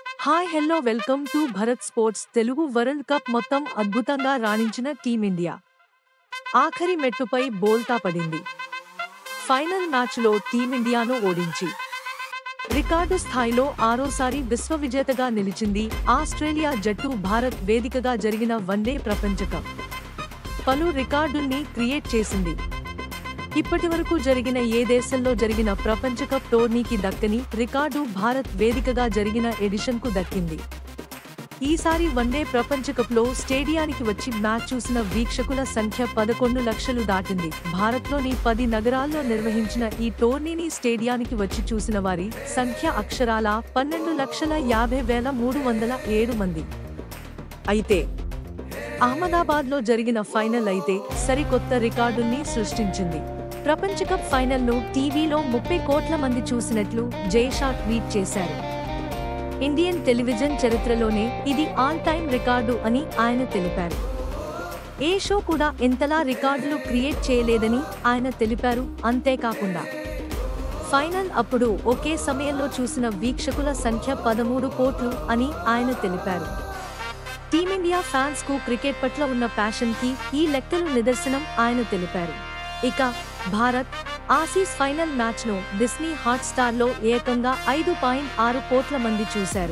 hi hello welcome to Bharat sports Telugu world cup మొత్తం అద్భుతంగా రాణించిన team India ఆఖరి మెట్టుపై బోల్తా పడింది ఫైనల్ మ్యాచ్లో టీమిండియాను ఓడించి రికార్డు స్థాయిలో ఆరోసారి విశ్వ విజేతగా నిలిచింది ఆస్ట్రేలియా జట్టు భారత్ వేదికగా జరిగిన వన్డే ప్రపంచ కప్ పలు రికార్డుల్ని క్రియేట్ చేసింది ఇప్పటివరకు జరిగిన ఏ దేశంలో జరిగిన ప్రపంచ కప్ టోర్నీకి దక్కని రికార్డు భారత్ వేదికగా జరిగిన ఎడిషన్కు దక్కింది ఈసారి వన్డే ప్రపంచ కప్లో స్టేడియానికి వచ్చి మ్యాచ్ చూసిన వీక్షకుల సంఖ్య పదకొండు లక్షలు దాటింది భారత్లోని పది నగరాల్లో నిర్వహించిన ఈ టోర్నీని స్టేడియానికి వచ్చి చూసిన వారి సంఖ్య అక్షరాల పన్నెండు లక్షల యాభై వేల మూడు వందల ఏడు మంది అయితే అహ్మదాబాద్లో జరిగిన ఫైనల్ అయితే సరికొత్త రికార్డుల్ని సృష్టించింది ప్రపంచ కప్ ఫైనల్ను టీవీలో ముప్పై కోట్ల మంది చూసినట్లు జైషా ట్వీట్ చేశారు ఇండియన్ టెలివిజన్ చరిత్రలోనే ఇది ఆల్ టైమ్ రికార్డు అని ఆయన తెలిపారు ఏ షో కూడా ఎంతలా రికార్డులు క్రియేట్ చేయలేదని ఆయన తెలిపారు అంతేకాకుండా ఫైనల్ అప్పుడు ఒకే సమయంలో చూసిన వీక్షకుల సంఖ్య పదమూడు కోట్లు అని ఆయన తెలిపారు టీమిండియా ఫ్యాన్స్ కు క్రికెట్ పట్ల ఉన్న ప్యాషన్ కి ఈ లెక్కలు నిదర్శనం ఆయన తెలిపారు ఇక భారత్ ఆసీస్ ఫైనల్ మ్యాచ్ ను డిస్నీ హాట్ స్టార్ లో ఏకంగా ఐదు పాయింట్ ఆరు కోట్ల మంది చూశారు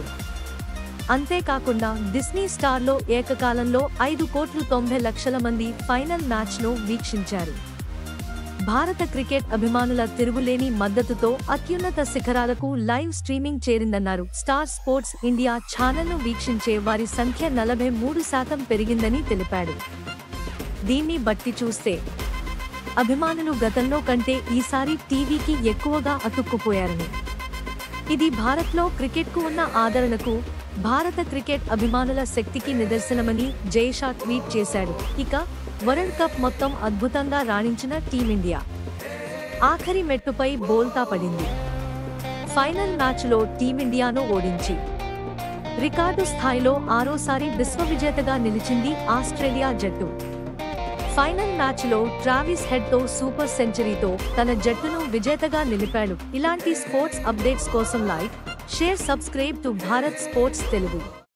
అంతేకాకుండా డిస్నీ స్టార్ లో ఏకకాలంలో ఐదు కోట్లు తొంభై లక్షల మంది ఫైనల్ మ్యాచ్ ను వీక్షించారు భారత క్రికెట్ అభిమానుల తిరుగులేని మద్దతుతో అత్యున్నత శిఖరాలకు లైవ్ స్ట్రీమింగ్ చేరిందన్నారు స్టార్ స్పోర్ట్స్ ఇండియా ఛానల్ను వీక్షించే వారి సంఖ్య నలభై మూడు శాతం పెరిగిందని తెలిపాడు దీన్ని బట్టి చూస్తే అభిమానులు గతంలో కంటే ఈసారి టీవీకి ఎక్కువగా అతుక్కుపోయారని ఇది భారత్లో క్రికెట్కు ఉన్న ఆదరణకు భారత క్రికెట్ అభిమానుల శక్తికి నిదర్శనమని జైషా ట్వీట్ చేశాడు ఇక వరల్డ్ కప్ మొత్తం అద్భుతంగా రాణించిన టీమిండియా ఆఖరి మెట్టుపై బోల్తా పడింది ఫైనల్ మ్యాచ్లో టీమిండియాను ఓడించి రికార్డు స్థాయిలో ఆరోసారి విశ్వ విజేతగా నిలిచింది ఆస్ట్రేలియా జట్టు ఫైనల్ మ్యాచ్లో ట్రావిస్ హెడ్ తో సూపర్ సెంచరీతో తన జట్టును విజేతగా నిలిపాడు ఇలాంటి స్పోర్ట్స్ అప్డేట్స్ కోసం like share subscribe to Bharat sports Telugu